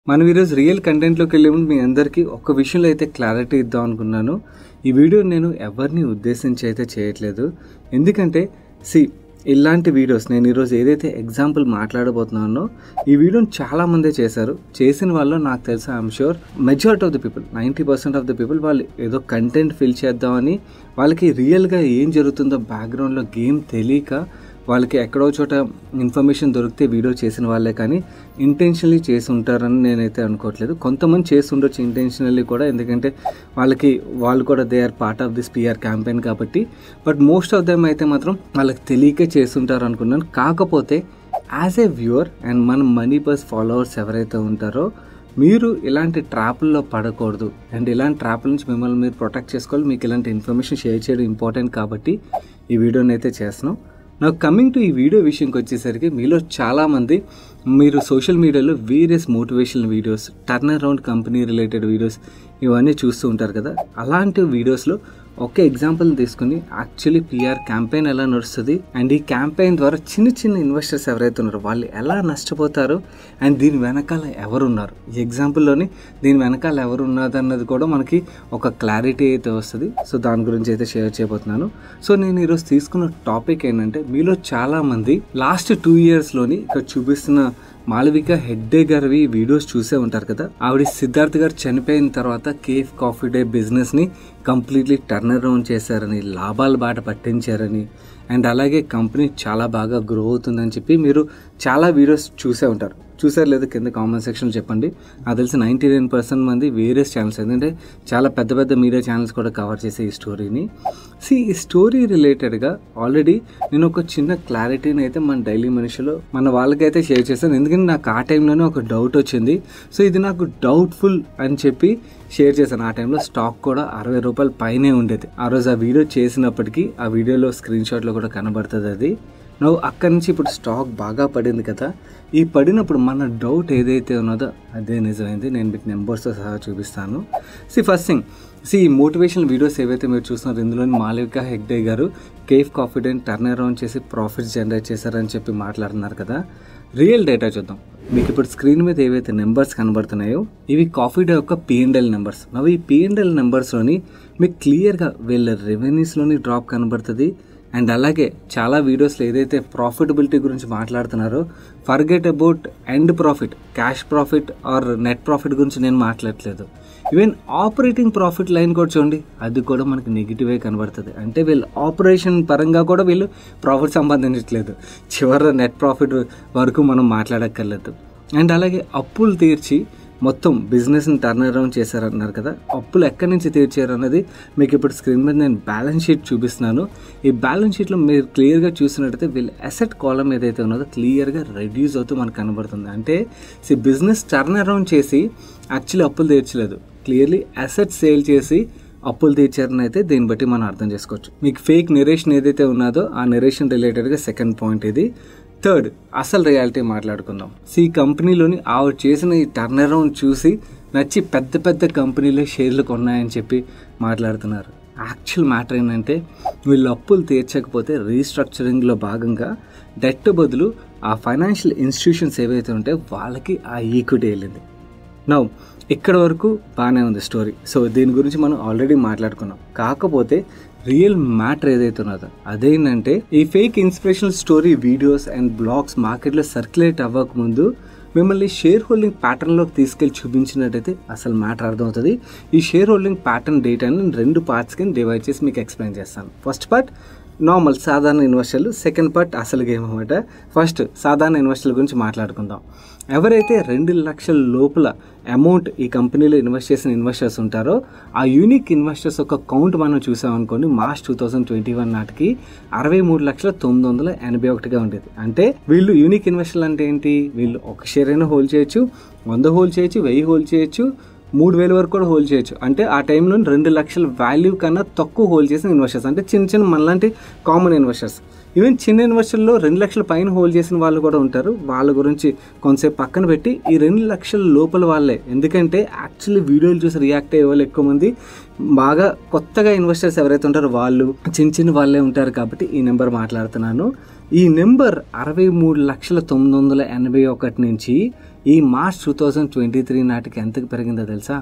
మనం ఈరోజు రియల్ కంటెంట్లోకి వెళ్ళే ముందు మీ అందరికీ ఒక విషయంలో అయితే క్లారిటీ ఇద్దాం అనుకున్నాను ఈ వీడియో నేను ఎవరిని ఉద్దేశించి అయితే చేయట్లేదు ఎందుకంటే సి ఇలాంటి వీడియోస్ నేను ఈరోజు ఏదైతే ఎగ్జాంపుల్ మాట్లాడబోతున్నానో ఈ వీడియోని చాలామందే చేశారు చేసిన వాళ్ళు నాకు తెలుసు I'm sure majority of the people ninety percent of the people వాళ్ళు ఏదో కంటెంట్ ఫిల్ చేద్దామని వాళ్ళకి రియల్గా ఏం జరుగుతుందో బ్యాక్గ్రౌండ్లో గేమ్ తెలియక వాళ్ళకి ఎక్కడో చోట ఇన్ఫర్మేషన్ దొరికితే వీడియో చేసిన వాళ్ళే కానీ ఇంటెన్షనల్లీ చేసి ఉంటారని నేనైతే అనుకోవట్లేదు కొంతమంది చేసి ఉండొచ్చు ఇంటెన్షనల్లీ కూడా ఎందుకంటే వాళ్ళకి వాళ్ళు కూడా they are part of this PR campaign కాబట్టి బట్ మోస్ట్ ఆఫ్ దెమ్ అయితే మాత్రం వాళ్ళకి తెలియకే చేస్తుంటారు అనుకున్నాను కాకపోతే యాజ్ ఏ వ్యూవర్ అండ్ మన మనీ పర్స్ ఫాలోవర్స్ ఎవరైతే ఉంటారో మీరు ఇలాంటి ట్రాపుల్లో పడకూడదు అండ్ ఇలాంటి ట్రాపుల నుంచి మిమ్మల్ని మీరు ప్రొటెక్ట్ చేసుకోవాలి మీకు ఇలాంటి ఇన్ఫర్మేషన్ షేర్ చేయడం ఇంపార్టెంట్ కాబట్టి ఈ వీడియోని అయితే చేస్తున్నాం నాకు కమింగ్ టు ఈ వీడియో విషయంకి వచ్చేసరికి మీలో చాలామంది మీరు సోషల్ మీడియాలో various motivational videos turn around company related videos ఇవన్నీ చూస్తూ ఉంటారు కదా అలాంటి వీడియోస్లో ఒక ఎగ్జాంపుల్ తీసుకుని యాక్చువల్లీ పిఆర్ క్యాంపెయిన్ ఎలా నడుస్తుంది అండ్ ఈ క్యాంపెయిన్ ద్వారా చిన్న చిన్న ఇన్వెస్టర్స్ ఎవరైతే ఉన్నారో వాళ్ళు ఎలా నష్టపోతారు అండ్ దీని వెనకాల ఎవరున్నారు ఈ ఎగ్జాంపుల్లోని దీని వెనకాల ఎవరు ఉన్నది అన్నది కూడా మనకి ఒక క్లారిటీ అయితే వస్తుంది సో దాని గురించి అయితే షేర్ చేయబోతున్నాను సో నేను ఈరోజు తీసుకున్న టాపిక్ ఏంటంటే మీలో చాలామంది లాస్ట్ టూ ఇయర్స్లోని ఇక్కడ చూపిస్తున్న మాళవిక హెడ్డే గారివి వీడియోస్ చూసే ఉంటారు కదా ఆవిడ సిద్ధార్థ్ గారు చనిపోయిన తర్వాత కేఫ్ కాఫీ డే బిజినెస్ని కంప్లీట్లీ టర్న్ అరౌండ్ చేశారని లాభాల బాట పట్టించారని అండ్ అలాగే కంపెనీ చాలా బాగా గ్రో అవుతుందని చెప్పి మీరు చాలా వీడియోస్ చూసే ఉంటారు చూసారు లేదా కింద కామెంట్ సెక్షన్లో చెప్పండి నాకు తెలిసి నైంటీ నైన్ పర్సెంట్ మంది వేరియస్ ఛానల్స్ ఎందుకంటే చాలా పెద్ద పెద్ద మీడియా ఛానల్స్ కూడా కవర్ చేసే ఈ స్టోరీని సి ఈ స్టోరీ రిలేటెడ్గా ఆల్రెడీ నేను ఒక చిన్న క్లారిటీని అయితే మన డైలీ మనిషిలో మన వాళ్ళకైతే షేర్ చేశాను ఎందుకంటే నాకు ఆ టైంలోనే ఒక డౌట్ వచ్చింది సో ఇది నాకు డౌట్ఫుల్ అని చెప్పి షేర్ చేశాను ఆ టైంలో స్టాక్ కూడా అరవై రూపాయల పైనే ఉండేది ఆ రోజు ఆ వీడియో చేసినప్పటికీ ఆ వీడియోలో స్క్రీన్ షాట్లో కూడా కనబడుతుంది అది నువ్వు అక్కడి నుంచి ఇప్పుడు స్టాక్ బాగా పడింది కదా ఈ పడినప్పుడు మన డౌట్ ఏదైతే ఉన్నదో అదే నిజమైంది నేను మీకు నెంబర్స్తో సహా చూపిస్తాను సి ఫస్ట్ థింగ్ సి ఈ మోటివేషనల్ వీడియోస్ ఏవైతే మీరు చూస్తున్నారో ఇందులోని మాలవిక హెగ్డే గారు కేఫ్ కాఫిడెంట్ టర్న్ అరౌండ్ చేసి ప్రాఫిట్స్ జనరేట్ చేశారని చెప్పి మాట్లాడుతున్నారు కదా రియల్ డేటా చూద్దాం మీకు ఇప్పుడు స్క్రీన్ మీద ఏవైతే నెంబర్స్ కనబడుతున్నాయో ఇవి కాఫీ డే యొక్క పిఎన్ఎల్ నెంబర్స్ నవ్వు ఈ పిఎన్ఎల్ నెంబర్స్లోని మీకు క్లియర్గా వీళ్ళ రెవెన్యూస్లోని డ్రాప్ కనబడుతుంది అండ్ అలాగే చాలా వీడియోస్లో ఏదైతే ప్రాఫిటబిలిటీ గురించి మాట్లాడుతున్నారో forget about end profit cash profit or net profit గురించి నేను మాట్లాడట్లేదు ఈవెన్ ఆపరేటింగ్ ప్రాఫిట్ లైన్ కూడా చూడండి అది కూడా మనకి నెగిటివే కనబడుతుంది అంటే వీళ్ళు ఆపరేషన్ పరంగా కూడా వీళ్ళు ప్రాఫిట్ సంపాదించట్లేదు చివరి నెట్ ప్రాఫిట్ వరకు మనం మాట్లాడక్కర్లేదు అండ్ అలాగే అప్పులు తీర్చి మొత్తం బిజినెస్ని టర్న్ అరౌండ్ చేశారన్నారు కదా అప్పులు ఎక్కడి నుంచి తీర్చారు అన్నది మీకు ఇప్పుడు స్క్రీన్ మీద నేను బ్యాలెన్స్ షీట్ చూపిస్తున్నాను ఈ బ్యాలెన్స్ షీట్లో మీరు క్లియర్గా చూసినట్టయితే వీళ్ళ అసెట్ కాలం ఏదైతే ఉన్నదో క్లియర్గా రెడ్యూస్ అవుతూ మనకు కనబడుతుంది అంటే సి బిజినెస్ టర్న్ అరౌండ్ చేసి యాక్చువల్లీ అప్పులు తీర్చలేదు క్లియర్లీ అసెట్ సేల్ చేసి అప్పులు తీర్చారని అయితే దీన్ని బట్టి మనం అర్థం చేసుకోవచ్చు మీకు ఫేక్ నెరేషన్ ఏదైతే ఉన్నదో ఆ నెరేషన్ రిలేటెడ్గా సెకండ్ పాయింట్ ఇది థర్డ్ అసలు రియాలిటీ మాట్లాడుకుందాం ఈ కంపెనీలోని ఆవిడ చేసిన ఈ టర్న్ అరౌండ్ చూసి నచ్చి పెద్ద పెద్ద కంపెనీలే షేర్లు కొన్నాయని చెప్పి మాట్లాడుతున్నారు యాక్చువల్ మ్యాటర్ ఏంటంటే వీళ్ళు అప్పులు తీర్చకపోతే రీస్ట్రక్చరింగ్లో భాగంగా డెట్ బదులు ఆ ఫైనాన్షియల్ ఇన్స్టిట్యూషన్స్ ఏవైతే ఉంటే వాళ్ళకి ఆ ఈక్విటీ వెళ్ళింది నౌ ఇక్కడ వరకు బాగానే ఉంది స్టోరీ సో దీని గురించి మనం ఆల్రెడీ మాట్లాడుకున్నాం కాకపోతే రియల్ మ్యాటర్ ఏదైతే ఉన్నదో అదేంటంటే ఈ fake inspirational story videos and blogs మార్కెట్లో సర్క్యులేట్ అవ్వక ముందు మిమ్మల్ని షేర్ హోల్డింగ్ ప్యాటర్న్లోకి తీసుకెళ్ళి చూపించినట్టయితే అసలు మ్యాటర్ అర్థమవుతుంది ఈ షేర్ హోల్డింగ్ ప్యాటర్న్ డేటాని రెండు పార్ట్స్ కింద డివైడ్ చేసి మీకు ఎక్స్ప్లెయిన్ చేస్తాను ఫస్ట్ పార్ట్ నార్మల్ సాధారణ ఇన్వెస్టర్లు సెకండ్ పార్ట్ అసలు గేమ్ అనమాట ఫస్ట్ సాధారణ ఇన్వెస్టర్ల గురించి మాట్లాడుకుందాం ఎవరైతే రెండు లక్షల లోపల అమౌంట్ ఈ కంపెనీలో ఇన్వెస్ట్ చేసిన ఇన్వెస్టర్స్ ఉంటారో ఆ యూనిక్ ఇన్వెస్టర్స్ ఒక కౌంట్ మనం చూసామనుకోండి March two thousand twenty one నాటికి అరవై మూడు లక్షల తొమ్మిది వందల ఎనభై ఒకటిగా ఉండేది అంటే వీళ్ళు యూనిక్ ఇన్వెస్టర్లు అంటే ఏంటి వీళ్ళు ఒక షేర్ అయినా హోల్డ్ చేయొచ్చు వంద హోల్డ్ చేయొచ్చు వెయ్యి హోల్డ్ చేయొచ్చు మూడు వేల వరకు కూడా హోల్డ్ చేయొచ్చు అంటే ఆ టైంలో రెండు లక్షల వాల్యూ కన్నా తక్కువ హోల్డ్ చేసిన ఇన్వెస్టర్స్ అంటే చిన్న చిన్న మనలాంటి కామన్ ఇన్వెస్టర్స్ ఈవెన్ చిన్న ఇన్వెస్టర్లో రెండు లక్షల పైన హోల్డ్ చేసిన వాళ్ళు కూడా ఉంటారు వాళ్ళ గురించి కొంతసేపు పక్కన పెట్టి ఈ రెండు లక్షల లోపల వాళ్ళే ఎందుకంటే యాక్చువల్లీ వీడియోలు చూసి రియాక్ట్ అయ్యే వాళ్ళు ఎక్కువ మంది బాగా కొత్తగా ఇన్వెస్టర్స్ ఎవరైతే ఉంటారో వాళ్ళు చిన్న చిన్న వాళ్ళే ఉంటారు కాబట్టి ఈ నెంబర్ మాట్లాడుతున్నాను ఈ నెంబర్ అరవై మూడు లక్షల తొమ్మిది వందల ఎనభై ఒకటి నుంచి ఈ March two thousand twenty three నాటికి ఎంతకు పెరిగిందో తెలుసా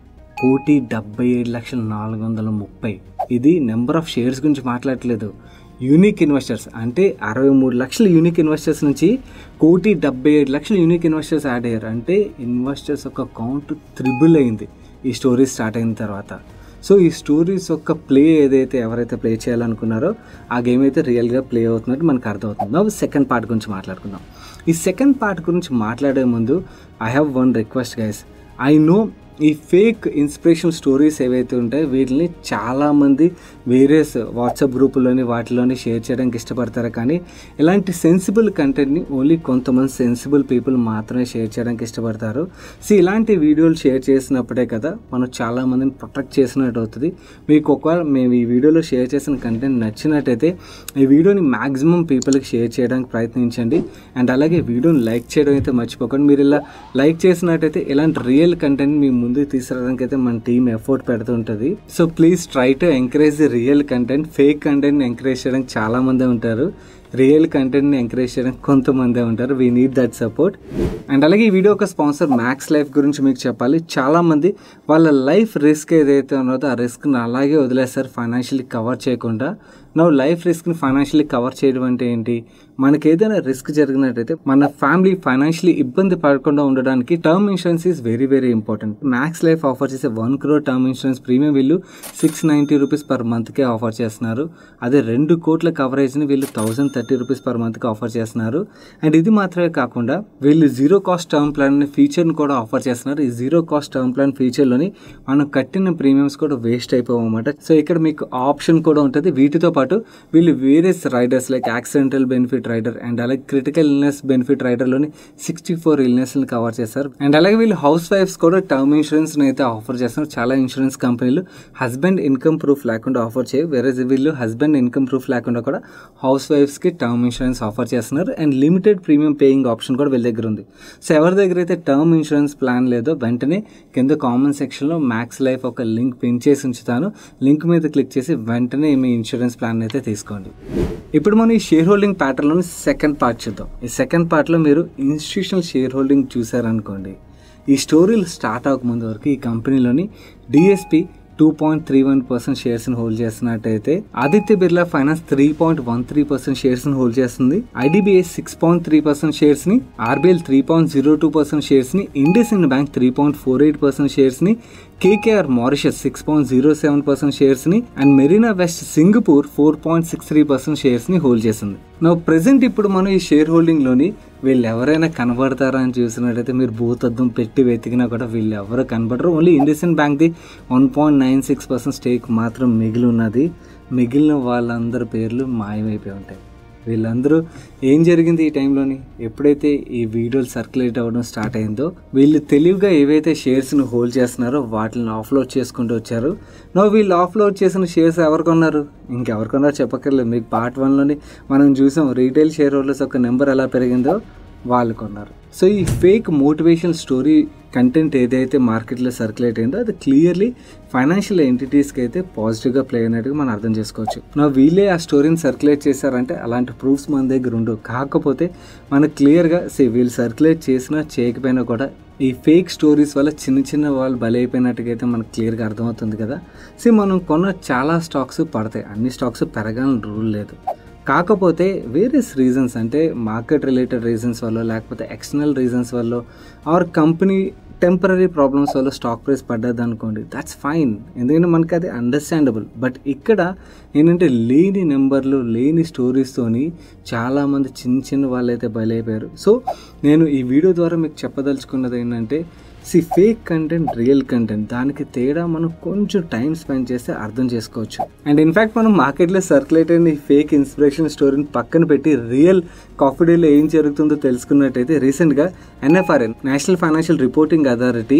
కోటి డెబ్బై ఏడు లక్షల నాలుగు వందల ముప్పై ఇది నెంబర్ ఆఫ్ షేర్స్ గురించి మాట్లాడట్లేదు యూనిక్ ఇన్వెస్టర్స్ అంటే అరవై మూడు లక్షల యూనిక్ ఇన్వెస్టర్స్ నుంచి కోటి డెబ్బై ఏడు లక్షల యూనిక్ ఇన్వెస్టర్స్ యాడ్ అయ్యారు అంటే ఇన్వెస్టర్స్ యొక్క కౌంట్ త్రిబుల్ అయింది ఈ స్టోరీ స్టార్ట్ అయిన తర్వాత సో ఈ స్టోరీస్ యొక్క ప్లే ఏదైతే ఎవరైతే ప్లే చేయాలనుకున్నారో ఆ గేమ్ అయితే రియల్గా ప్లే అవుతున్నట్టు మనకు అర్థమవుతుంది నవ్వు సెకండ్ పార్ట్ గురించి మాట్లాడుకుందాం ఈ సెకండ్ పార్ట్ గురించి మాట్లాడే ముందు I have one request guys I know ఈ ఫేక్ ఇన్స్పిరేషనల్ స్టోరీస్ ఏవైతే ఉంటాయో వీటిని చాలామంది వేరియస్ వాట్సాప్ గ్రూపుల్లోని వాటిలోని షేర్ చేయడానికి ఇష్టపడతారు కానీ ఇలాంటి సెన్సిబుల్ కంటెంట్ని ఓన్లీ కొంతమంది సెన్సిబుల్ పీపుల్ మాత్రమే షేర్ చేయడానికి ఇష్టపడతారు సో ఇలాంటి వీడియోలు షేర్ చేసినప్పుడే కదా మనం చాలామందిని ప్రొటెక్ట్ చేసినట్టు అవుతుంది మీకు ఒకవేళ మేము ఈ వీడియోలో షేర్ చేసిన కంటెంట్ నచ్చినట్టయితే ఈ వీడియోని మ్యాక్సిమం పీపుల్కి షేర్ చేయడానికి ప్రయత్నించండి అండ్ అలాగే వీడియోని లైక్ చేయడం అయితే మర్చిపోకండి మీరు ఇలా లైక్ చేసినట్టయితే ఇలాంటి రియల్ కంటెంట్ మీ ముందుకు తీసుకురావడానికి అయితే మన టీం ఎఫర్ట్ పెడుతుంటుంది so please try to encourage the real content fake కంటెంట్ని ఎంకరేజ్ చేయడానికి చాలా మంది ఉంటారు రియల్ కంటెంట్ని ఎంకరేజ్ చేయడానికి కొంతమందే ఉంటారు we need that support and అలాగే ఈ వీడియో ఒక స్పాన్సర్ మ్యాక్స్ లైఫ్ గురించి మీకు చెప్పాలి చాలామంది వాళ్ళ లైఫ్ రిస్క్ ఏదైతే ఉన్నదో ఆ రిస్క్ని అలాగే వదిలేస్తారు ఫైనాన్షియల్లీ కవర్ చేయకుండా నవ్వు లైఫ్ రిస్క్ని ఫైనాన్షియల్లీ కవర్ చేయడం అంటే ఏంటి మనకి ఏదైనా రిస్క్ జరిగినట్టయితే మన ఫ్యామిలీ ఫైనాన్షియలీ ఇబ్బంది పడకుండా ఉండడానికి term insurance is very very important Max Life offer చేసే one crore term insurance premium వీళ్ళు సిక్స్ నైంటీ రూపీస్ పర్ మంత్కే ఆఫర్ చేస్తున్నారు అదే రెండు కోట్ల కవరేజ్ని వీళ్ళు థౌసండ్ థర్టీ రూపీస్ పర్ మంత్కి ఆఫర్ చేస్తున్నారు అండ్ ఇది మాత్రమే కాకుండా వీళ్ళు జీరో కాస్ట్ టర్మ్ ప్లాన్ ఫీచర్ని కూడా ఆఫర్ చేస్తున్నారు ఈ జీరో కాస్ట్ టర్మ్ ప్లాన్ ఫీచర్లోని మనం కట్టిన ప్రీమియమ్స్ కూడా వేస్ట్ అయిపోవన్నమాట సో ఇక్కడ మీకు ఆప్షన్ కూడా ఉంటుంది వీటితో పాటు వీళ్ళు various riders like accidental benefit rider and అలాగే క్రిటికల్ ఇల్నెస్ బెనిఫిట్ రైడర్లోని సిక్స్టీ ఫోర్ ఇల్నెస్ని కవర్ చేస్తారు అండ్ అలాగే వీళ్ళు హౌస్ వైఫ్స్ కూడా టర్మ్ ఇన్సూరెన్స్ అయితే ఆఫర్ చేస్తున్నారు చాలా ఇన్సూరెన్స్ కంపెనీలు హస్బెండ్ ఇన్కమ్ ప్రూఫ్ లేకుండా ఆఫర్ చేయవు వేరే వీళ్ళు హస్బెండ్ ఇన్కమ్ ప్రూఫ్ లేకుండా కూడా హౌస్ వైఫ్స్కి టర్మ్ ఇన్సూరెన్స్ ఆఫర్ చేస్తున్నారు and limited premium paying option కూడా వీళ్ళ దగ్గర ఉంది సో ఎవరి దగ్గర అయితే టర్మ్ ఇన్సూరెన్స్ ప్లాన్ లేదో వెంటనే కింద కామెంట్ సెక్షన్లో మ్యాక్స్ లైఫ్ ఒక లింక్ పిన్ చేసి ఉంచుతాను లింక్ మీద క్లిక్ చేసి వెంటనే మీ ఇన్సూరెన్స్ ప్లాన్ అయితే తీసుకోండి ఇప్పుడు మనం ఈ షేర్ హోల్డింగ్ ప్యాటర్న్లోని సెకండ్ పార్ట్ చూద్దాం ఈ సెకండ్ పార్ట్లో మీరు ఇన్స్టిట్యూషనల్ షేర్ హోల్డింగ్ చూసారనుకోండి ఈ స్టోరీలు స్టార్ట్ అవ్వకముందు వరకు ఈ కంపెనీలోని DSP two point three one percent షేర్స్ని హోల్డ్ చేస్తున్నట్టయితే Aditya Birla Finance three point one three percent షేర్స్ని హోల్డ్ చేస్తుంది IDBI six point three percent షేర్స్ని RBL three point zero two percent షేర్స్ని IndusInd Bank three point four eight percent షేర్స్ని KKR Mauritius six point zero seven percent షేర్స్ని and Marina West Singapore four point six three percent షేర్స్ని hold చేస్తుంది నా present ఇప్పుడు మనం ఈ share హోల్డింగ్లోని వీళ్ళు ఎవరైనా కనబడతారా అని చూసినట్టయితే మీరు భూతద్దం పెట్టి వెతికినా కూడా వీళ్ళు ఎవరు కనబడరు ఓన్లీ ఇండియన్ బ్యాంక్ది one point nine six percent stake మాత్రం మిగిలి ఉన్నది మిగిలిన వాళ్ళందరి పేర్లు మాయమైపోయి ఉంటాయి వీళ్ళందరూ ఏం జరిగింది ఈ టైంలోని ఎప్పుడైతే ఈ వీడియోలు సర్క్యులేట్ అవ్వడం స్టార్ట్ అయిందో వీళ్ళు తెలివిగా ఏవైతే షేర్స్ని హోల్డ్ చేస్తున్నారో వాటిని ఆఫ్లోడ్ చేసుకుంటూ వచ్చారు నో వీళ్ళు ఆఫ్లోడ్ చేసిన షేర్స్ ఎవరు కొన్నారు ఇంకెవరు కొన్నారో చెప్పక్కర్లేదు మీకు పార్ట్ వన్లోని మనం చూసాం రీటైల్ షేర్ హోల్డర్స్ యొక్క నెంబర్ ఎలా పెరిగిందో వాళ్ళు కొన్నారు సో ఈ ఫేక్ మోటివేషన్ స్టోరీ కంటెంట్ ఏదైతే మార్కెట్లో సర్క్యులేట్ అయిందో అది క్లియర్లీ ఫైనాన్షియల్ ఎంటిటీస్కి అయితే పాజిటివ్గా ప్లే అయినట్టుగా మనం అర్థం చేసుకోవచ్చు నా వీళ్ళే ఆ స్టోరీని సర్క్యులేట్ చేశారంటే అలాంటి ప్రూఫ్స్ మన దగ్గర ఉండవు కాకపోతే మనకు క్లియర్గా సే వీళ్ళు సర్క్యులేట్ చేసినా చేయకపోయినా కూడా ఈ ఫేక్ స్టోరీస్ వల్ల చిన్న చిన్న వాళ్ళు బలైపోయినట్టుగా అయితే మనకు క్లియర్గా అర్థమవుతుంది కదా సో మనం కొన్న చాలా స్టాక్స్ పడతాయి అన్ని స్టాక్స్ పెరగాలని రూల్ లేదు కాకపోతే వేరియస్ రీజన్స్ అంటే మార్కెట్ రిలేటెడ్ రీజన్స్ వల్ల లేకపోతే ఎక్స్టర్నల్ రీజన్స్ వల్ల ఆర్ కంపెనీ టెంపరీ ప్రాబ్లమ్స్ వల్ల స్టాక్ ప్రైస్ పడ్డది అనుకోండి దట్స్ ఫైన్ ఎందుకంటే మనకి అది అండర్స్టాండబుల్ బట్ ఇక్కడ ఏంటంటే లేని నెంబర్లు లేని స్టోరీస్తోని చాలామంది చిన్న చిన్న వాళ్ళు అయితే బలైపోయారు సో నేను ఈ వీడియో ద్వారా మీకు చెప్పదలుచుకున్నది ఏంటంటే see fake content real content దానికి తేడా మనం కొంచెం టైం స్పెండ్ చేస్తే అర్థం చేసుకోవచ్చు అండ్ ఇన్ఫాక్ట్ మనం మార్కెట్లో సర్క్యులేట్ అయిన ఈ ఫేక్ ఇన్స్పిరేషన్ స్టోరీని పక్కన పెట్టి రియల్ కాఫీ డేలో ఏం జరుగుతుందో తెలుసుకున్నట్టయితే రీసెంట్గా NFRA national financial reporting authority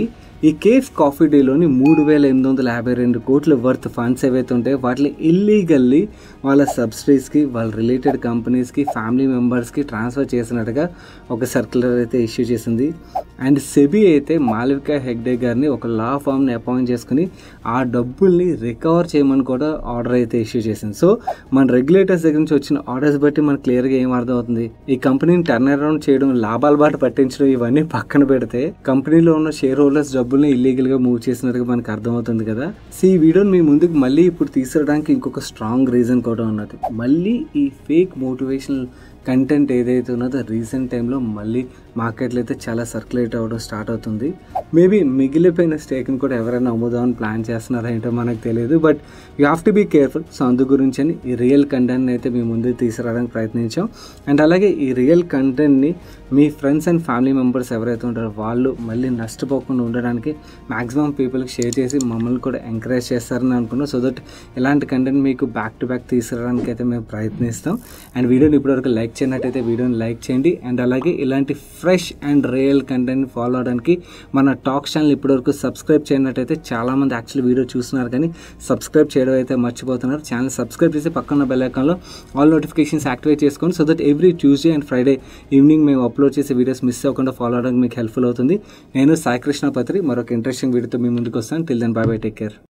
ఈ కేఫ్ కాఫీ డేలోని మూడు వేల ఎనిమిది వందల యాభై రెండు కోట్ల వర్త్ ఫండ్స్ ఏవైతే ఉంటాయో వాటిని ఇల్లీగల్లీ వాళ్ళ సబ్సిడీస్కి వాళ్ళ రిలేటెడ్ కంపెనీస్కి ఫ్యామిలీ మెంబర్స్కి ట్రాన్స్ఫర్ చేసినట్టుగా ఒక సర్క్యులర్ అయితే ఇష్యూ చేసింది అండ్ సెబీ అయితే మాలవిక హెగ్డే గారిని ఒక లా ఫామ్ని అపాయింట్ చేసుకుని ఆ డబ్బుల్ని రికవర్ చేయమని కూడా ఆర్డర్ అయితే ఇష్యూ చేసింది సో మన రెగ్యులేటర్స్ దగ్గర నుంచి వచ్చిన ఆర్డర్స్ బట్టి మనకు క్లియర్గా ఏం అర్థం అవుతుంది ఈ కంపెనీని టర్న్ అరౌండ్ చేయడం లాభాల బాట పట్టించడం ఇవన్నీ పక్కన పెడితే కంపెనీలో ఉన్న షేర్ హోల్డర్స్ డబ్బుల్ని ఇల్లీగల్గా మూవ్ చేసినట్టుగా మనకు అర్థమవుతుంది కదా సో ఈ వీడియోని మీ ముందుకు మళ్ళీ ఇప్పుడు తీసుకురావడానికి ఇంకొక స్ట్రాంగ్ రీజన్ కూడా ఉన్నది మళ్ళీ ఈ ఫేక్ మోటివేషనల్ కంటెంట్ ఏదైతే ఉన్నదో రీసెంట్ టైంలో మళ్ళీ మార్కెట్లో అయితే చాలా సర్క్యులేట్ అవ్వడం స్టార్ట్ అవుతుంది మేబీ మిగిలిపోయిన స్టేక్ని కూడా ఎవరైనా అమ్ముదామని ప్లాన్ చేస్తున్నారా ఏంటో మనకు తెలియదు but you have to be careful so అందు గురించి అని ఈ రియల్ కంటెంట్ని అయితే మీ ముందు తీసుకురావడానికి ప్రయత్నించాం అండ్ అలాగే ఈ రియల్ కంటెంట్ని మీ ఫ్రెండ్స్ అండ్ ఫ్యామిలీ మెంబర్స్ ఎవరైతే ఉంటారో వాళ్ళు మళ్ళీ నష్టపోకుండా ఉండడానికి మ్యాక్సిమం పీపుల్కి షేర్ చేసి మమ్మల్ని కూడా ఎంకరేజ్ చేస్తారని అనుకున్నాం సో దట్ ఇలాంటి కంటెంట్ మీకు బ్యాక్ టు బ్యాక్ తీసుకురావడానికి అయితే మేము ప్రయత్నిస్తాం అండ్ వీడియోని ఇప్పటివరకు లైక్ చేయనట్టయితే వీడియోని లైక్ చేయండి అండ్ అలాగే ఇలాంటి fresh and real content follow అవడానికి మన టాక్ ఛానల్ ఇప్పటివరకు సబ్స్క్రైబ్ చేయనట్టయితే చాలామంది యాక్చువల్లీ వీడియో చూస్తున్నారు కానీ సబ్స్క్రైబ్ చేయడం అయితే మర్చిపోతున్నారు ఛానల్ సబ్స్క్రైబ్ చేసి పక్కన బెల్ ఐకాన్లో ఆల్ నోటిఫికేషన్స్ యాక్టివేట్ చేసుకోండి so that every Tuesday and Friday evening మేము అప్లోడ్ చేసే వీడియోస్ మిస్ అవ్వకుండా ఫాలో అవడానికి మీకు హెల్ప్ఫుల్ అవుతుంది నేను సాయి కృష్ణ పత్రి మరొక ఇంట్రెస్టింగ్ వీడియోతో మీ ముందుకు వస్తాను till then bye bye take care